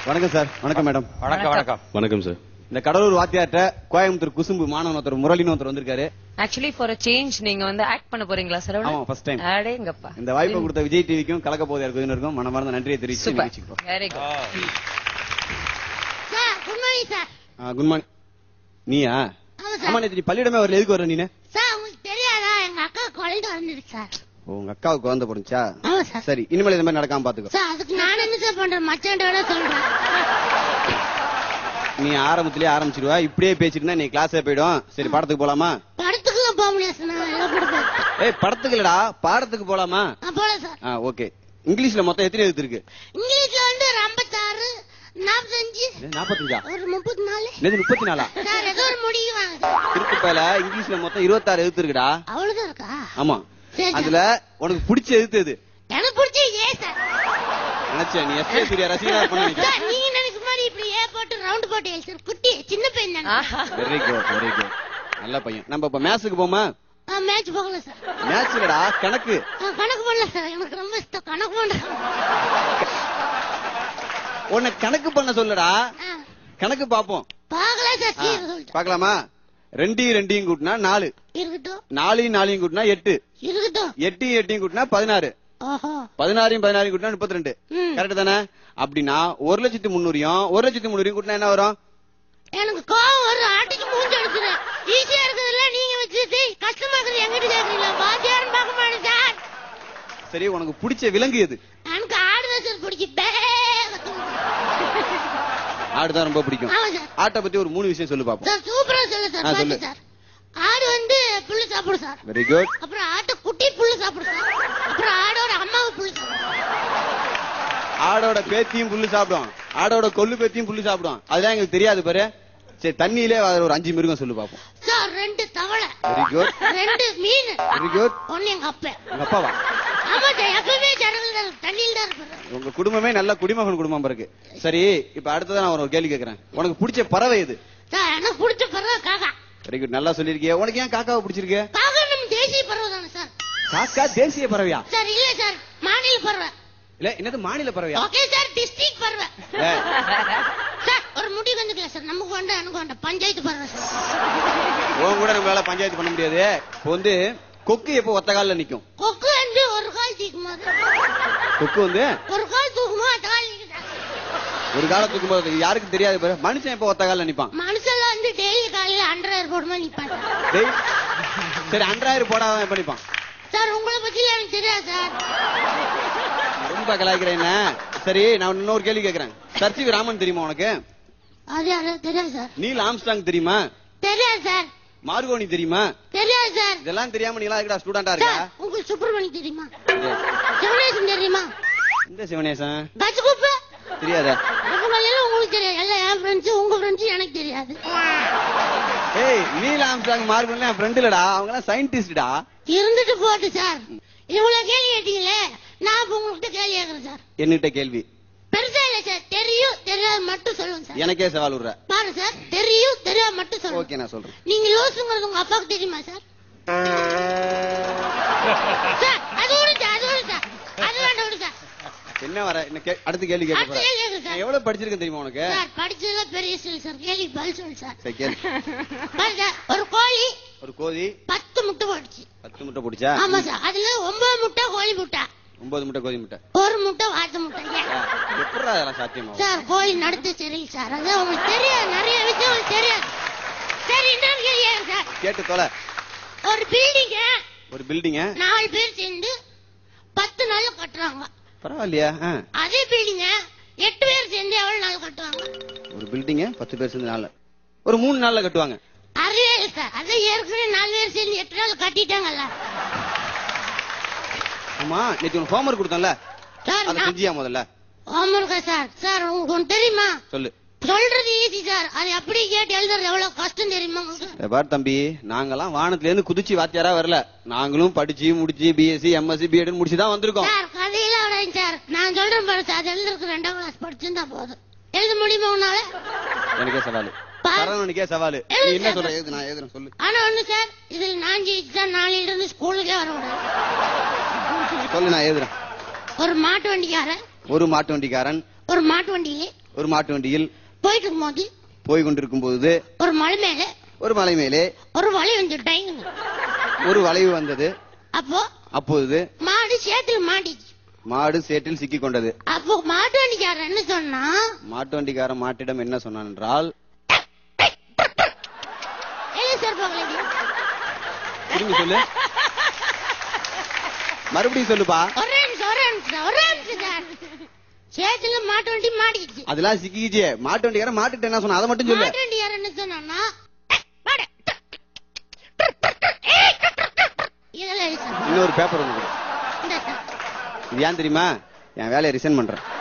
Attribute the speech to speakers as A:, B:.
A: வணக்கம் சார் வணக்கம் மேடம்
B: வணக்கம் வணக்கம்
C: வணக்கம் சார்
A: இந்த கடலூர் வாத்தியார்ட்ட கோயம்புத்தூர் குசும்பு மாணவன் ஒருத்தர் முரளின்னு ஒருத்தர் வந்திருக்காரு
D: ஆக்சுவலி ஃபார் சேஞ்ச் நீங்க வந்து ஆக்ட் பண்ண போறீங்களா சார்
A: ஆமா ஃபர்ஸ்ட் டைம்
D: அடேங்கப்பா
A: இந்த வாய்ப்பை கொடுத்த விஜய் டிவிக்கும் கலக்க போதையார் குழுவினருக்கும் மனமார்ந்த நன்றியை தெரிவிச்சு
D: சூப்பர்
A: நிகழ்ச்சிக்கு
D: very good
E: sir good morning sir
A: good morning நீயா
E: ஆமா
A: ஆமா
E: சார்
A: நேத்து நீ பள்ளியிடமே வரல எதுக்கு வர நீனு
E: சார் உங்களுக்கு தெரியாதா எங்க அக்கா குழந்தை வந்துருக்கு சார்
A: ஓ, உங்க அக்காவுக்கு குழந்தை போடுச்சா
E: ஆமா சார்
A: சரி இனிமேல் இந்த மாதிரி நடக்காம பாத்துக்கோ
E: சார் அதுக்கு நான் என்ன சார் பண்றேன் மச்சான் விட சொல்றேன்
A: நீ ஆரம்பத்திலேயே ஆரம்பிச்சிருவா இப்படியே பேசிட்டு நீ கிளாஸே போயிடும் சரி பாடத்துக்கு போலாமா
E: படத்துக்குலாம் போக முடியாது சார் நான் எல்லாம் கொடுப்பேன்
A: ஏய் படத்துக்கு இல்லடா பாடத்துக்கு போலாமா
E: நான் போல சார்
A: ஆ ஓகே இங்கிலீஷ்ல மொத்தம் எத்தனை எழுத்து இருக்கு
E: இங்கிலீஷ்ல வந்து ஒரு ஐம்பத்தாறு நாற்பத்தஞ்சு
A: நாற்பத்தஞ்சா
E: ஒரு முப்பத்தி நாலு
A: நேத்து முப்பத்தி நாலா
E: சார் ஏதோ ஒரு முடிவு வாங்க சார்
A: திருப்பதில இங்கிலீஷ்ல மொத்தம் இருபத்தாறு எழுத்து இருக்குடா
E: அவ்வளவுதான் இருக்கா
A: ஆமா
E: சரி, சார்.
A: அதுல உனக்கு பிடிச்ச எழுத்து எது
E: எனக்கு பிடிச்ச ஏ சார்
A: நினைச்சேன் நீ எஸ்ஏ சூர்யா ரசிகனா பண்ண
E: சார் நீங்க நினைக்கிற மாதிரி இப்படி ஏ போட்டு ரவுண்ட் போட்டு எழுதி சார் குட்டி சின்ன பையன் தானே
A: வெரி குட் வெரி குட் நல்ல பையன் நம்ம இப்ப மேட்சுக்கு போமா
E: மேட்ச் போகல சார்
A: மேட்ச் இல்லடா கணக்கு
E: நான் கணக்கு பண்ணல சார் எனக்கு ரொம்ப இஷ்டம் கணக்கு பண்றேன்
A: உன்னை கணக்கு பண்ண சொல்லுடா கணக்கு பாப்போம்
E: பார்க்கல சார்
A: ஆ,
E: சீக்கிரம் சொல்லிட்டு
A: பார்க்கலாமா ரெண்டையும் ரெண்டையும் கூட்டினா நாலு
E: இருக்கட்டும்
A: நாலையும் நாலையும் கூட்டினா எட்டு
E: இருக்கட்டும்
A: எட்டையும் எட்டையும் கூட்டினா பதினாறு
E: ஓஹோ
A: பதினாறையும் பதினாறையும் கூட்டினா முப்பத்தி ரெண்டு
E: ம்.
A: கரெக்ட் தானே அப்படின்னா ஒரு லட்சத்தி முந்நூறையும் ஒரு லட்சத்தி முந்நூறையும் கூட்டினா என்ன வரும்
E: எனக்கு கோவம் வரும் ஆட்டுக்கு மூஞ்சி எடுக்குது ஈஸியா இருக்குதுல்ல நீங்க வச்சுட்டு கஷ்டமா இருக்குது எங்கிட்ட கேக்குறீங்களா வாத்தியாரும் பார்க்க மாட்டேன் சார்
A: சரி உனக்கு பிடிச்ச விலங்கு எது
E: எனக்கு ஆடுதான் சார் பிடிக்கும் பே
A: ஆடுதான் ரொம்ப பிடிக்கும்
E: ஆமா சார்
A: ஆட்டை பத்தி ஒரு மூணு விஷயம் சொல்லு பாப்போம்
E: சார் சூப்பரா சொல்லு சார்
A: ஆ,
E: பாத்து
A: சொல்லு.
E: சார் ஆடு வந்து புல்லு சாப்பிடும் சார்
A: வெரி குட்
E: அப்புறம் ஆட்டு குட்டி புல்லு சாப்பிடும் சார் அப்புறம் ஆடோட அம்மாவை புல்லு சாப்பிடும்
A: ஆடோட பேத்தியும் புல்லு சாப்பிடும் ஆடோட கொள்ளு பேத்தியும் புல்லு சாப்பிடும் அதெல்லாம் எங்களுக்கு தெரியாது பாரு சரி தண்ணியிலே அதுல ஒரு அஞ்சு மிருகம் சொல்லு பாப்போம்
E: சார் ரெண்டு தவளை
A: வெரி குட்
E: ரெண்டு மீன்
A: வெரி குட்
E: ஒண்ணு எங்க அப்பா
A: உங்க அப்பாவா
E: ஆமா சார் எப்பவுமே ஜனங்கள் தான் தண்ணியில் தான் இருப்பாரு
A: உங்க குடும்பமே நல்ல குடிமகன் குடும்பம் இருக்கு சரி இப்ப அடுத்ததான் நான் ஒரு கேள்வி கேக்குறேன் உனக்கு பிடிச்ச பறவை எது
E: சார் எனக்கு பிடிச்ச பறவை காக்கா
A: வெரி குட் நல்லா சொல்லிருக்கிய உனக்கு ஏன் காக்காவை பிடிச்சிருக்கு
E: காக்கா நம்ம தேசிய பறவை தானே சார்
A: காக்கா தேசிய பறவையா
E: சார் இல்ல சார் மாநில பறவை
A: இல்ல என்னது மாநில பறவையா
E: ஓகே சார் டிஸ்ட்ரிக்ட் பறவை
A: ஏய்,
E: சார் ஒரு முடிவு வந்துக்கலாம் சார் நமக்கு வேண்டாம் எனக்கு வேண்டாம் பஞ்சாயத்து பறவை சார்
A: உன் கூட நம்மளால பஞ்சாயத்து பண்ண முடியாது இப்போ வந்து கொக்கு எப்போ ஒத்த கால்ல நிக்கும்
E: கொக்கு வந்து ஒரு கால் தூக்குமா
A: கொக்கு வந்து
E: ஒரு கால் தூக்குமா அந்த கால் நிக்குதா?
A: ஒரு கால தூக்கும் போது யாருக்கும் தெரியாது பாரு மனுஷன் எப்போ ஒத்த கால்ல நிப்பான்
E: மனுஷெல்லாம் வந்து டெய்லி காலையில அண்டர் போடுமா நிப்பாங்க
A: டேய், சரி அன்றாயிரம் போடாதான் எப்ப நிப்பான்
E: சார் உங்களை பத்தி எனக்கு தெரியாது சார்
A: ரொம்ப கலாய்க்கிறேன் என்ன சரி நான் இன்னொரு கேள்வி கேக்குறேன் சர்ச்சிவி ராமன் தெரியுமா உனக்கு
E: அது அது தெரியாது சார்
A: நீல் ஆம்ஸ்டாங் தெரியுமா
E: தெரியாது சார்
A: மார்கோனி தெரியுமா
E: தெரியாது சார்
A: இதெல்லாம் தெரியாம நீ எல்லாம் ஸ்டூடெண்டா இருக்கா
E: சார் உங்களுக்கு சுப்பிரமணி தெரியுமா சிவனேசன் தெரியுமா
A: இந்த சிவனேசன்
E: பஸ் குப்பு
A: தெரியாதா
E: எல்லாம் உங்களுக்கு தெரியாது எல்லாம் என் ஃப்ரெண்ட்ஸ் உங்க ஃப்ரெண்ட்ஸ் எனக்கு தெரியாது
A: ஏய் நீல் ஆம்ஸ்டாங் மார்கோனி என் ஃப்ரெண்ட் இல்லடா அவங்க எல்லாம் சயின்டிஸ்டா
E: இருந்துட்டு போட்டு சார் இவ்வளவு கேள்வி கேட்டீங்களே நான் இப்ப உங்ககிட்ட கேள்வி கேட்கறேன் சார்
A: என்கிட்ட கேள்வி
E: பெருசா இல்ல சார் தெரியும் தெரியாது மட்டும் சொல்லுங்க சார்
A: எனக்கே சவால் விடுற
E: பாருங்க சார் தெரியும் தெரியாது மட்டும் சொல்லுங்க
A: ஓகே நான் சொல்றேன்
E: நீங்க லூசுங்கிறது உங்க அப்பாவுக்கு தெரியுமா சார் சார் அது விடு சார் அது விடு சார் அது வேண்டாம் விடு சார்
A: என்ன வர என்ன கே- அடுத்த கேள்வி கேட்க
E: அடுத்த
A: போறேன்
E: கேள்வி கேட்கு
A: நான்
E: சார்
A: எவ்வளவு படிச்சிருக்கேன் தெரியுமா உனக்கு
E: சார் படிச்சதுல பெரிய ஸ்கில் சார் கேள்வி பதில் சொல்லு சார்
A: சரி கேளு
E: பாருங்க சார் ஒரு கோழி
A: ஒரு கோழி
E: பத்து முட்டை போட்டுச்சு
A: பத்து முட்டை பிடிச்சா
E: ஆமா சார் அதுல ஒன்பது முட்டை கோழி முட்டை
A: ஒன்பது முட்டை கோழி முட்டை
E: ஒரு முட்டை வாத்து முட்டை ஏன்?
A: எப்படி அதெல்லாம் சாத்தியமா
E: சார் கோழி நடத்து சரி சார் அதான் உங்களுக்கு தெரியாது நிறைய விஷயம் உங்களுக்கு தெரியாது சரி இன்னொரு கேள்வி கேட்குறேன் சார்
A: கேட்டு தொலை
E: ஒரு பில்டிங்க
A: ஒரு பில்டிங்க
E: நாலு பேர் சேர்ந்து பத்து நாள்ல கட்டுறாங்க
A: பரவாயில்லையா ஆ.
E: அதே பில்டிங்க எட்டு பேர் சேர்ந்து எவ்வளவு நாள் கட்டுவாங்க
A: ஒரு பில்டிங்க பத்து பேர் சேர்ந்து நாள்ல ஒரு மூணு நாள்ல கட்டுவாங்க
E: அறிவே இல்லை சார் அதான் ஏற்கனவே நாலு பேர் சேர்ந்து எட்டு நாள் கட்டிட்டாங்கல்ல
A: ஆமா நேற்று உனக்கு ஹோம்ஒர்க் கொடுத்தோம்ல
E: சார்
A: அதை
E: நான்
A: செஞ்சியா முதல்ல
E: ஹோம்ஒர்க்கா சார் சார் உங்களுக்கு ஒண்ணு தெரியுமா
A: சொல்லு
E: சொல்றது ஈஸி சார் அது அப்படி கேட்டு எழுதுறது எவ்வளவு கஷ்டம் தெரியுமா உங்களுக்கு
A: இதை பாரு தம்பி நாங்கெல்லாம் வானத்துல இருந்து குதிச்சு வாத்தியாரா வரல நாங்களும் படிச்சு முடிச்சு பிஎஸ்சி எம்எஸ்சி பிஎட் முடிச்சு தான் வந்திருக்கோம்
E: சார் கதையில விடாங்க சார் நான் சொல்றேன் பாரு சார் அது எழுதுறதுக்கு ரெண்டாம் கிளாஸ் படிச்சிருந்தா போதும் எழுத முடியுமா உன்னால
A: எனக்கே சவாலு
E: பா-
A: சரவணனுக்கே சவாலு நீ
E: எழுது
A: என்ன
E: சார்.
A: சொல்ற எழுது நான் எழுதுறேன் சொல்லு
E: ஆனா ஒண்ணு சார் இதுல நான் ஜெயிச்சா நாளையில இருந்து ஸ்கூலுக்கே வரக்கூடாது
A: சொல்லு நான் எழுதுறேன்
E: ஒரு மாட்டு வண்டிக்காரன்
A: ஒரு மாட்டு வண்டிக்காரன்
E: ஒரு மாட்டு வண்டியிலே
A: ஒரு மாட்டு வண்டியில்
E: போயிட்டு இருக்கும்போது
A: போய் கொண்டிருக்கும் போது
E: ஒரு மலை மேல
A: ஒரு மலை மேலே
E: ஒரு வலை வந்துட்டாங்க
A: ஒரு வளைவு வந்தது
E: அப்போ
A: அப்போது
E: மாடு சேத்துல மாட்டிச்சு
A: மாடு சேற்றில் சிக்கிக் கொண்டது
E: அப்போ மாட்டு வண்டிக்காரன் என்ன சொன்னா
A: மாட்டு வண்டிக்காரன் மாட்டிடம் என்ன சொன்னான் என்றால்
E: ஏலே சார் போகலடி
A: திரும்பி சொல்லு மறுபடியும் சொல்லுப்பா
E: ஒரே நிமிஷம் ஒரே நிமிஷம் ஒரே நிமிஷம் சார் சேத்துல மாட்டு வண்டி மாட்டிக்கிச்சு
A: அதெல்லாம் சிக்கிக்கிச்சே மாட்டு வண்டிக்காரன் மாட்டுட்ட என்ன சொன்னா அதை மட்டும் சொல்லு
E: மாட்டு வண்டிக்காரன் என்ன சொன்னான்னா மாடு. இதெல்லாம் எழுதி சார்.
A: இன்னொரு பேப்பர் ஒண்ணு கொடு.
E: இந்தா சார்.
A: இது ஏன் தெரியுமா என் வேலையை ரிசைன் பண்றேன்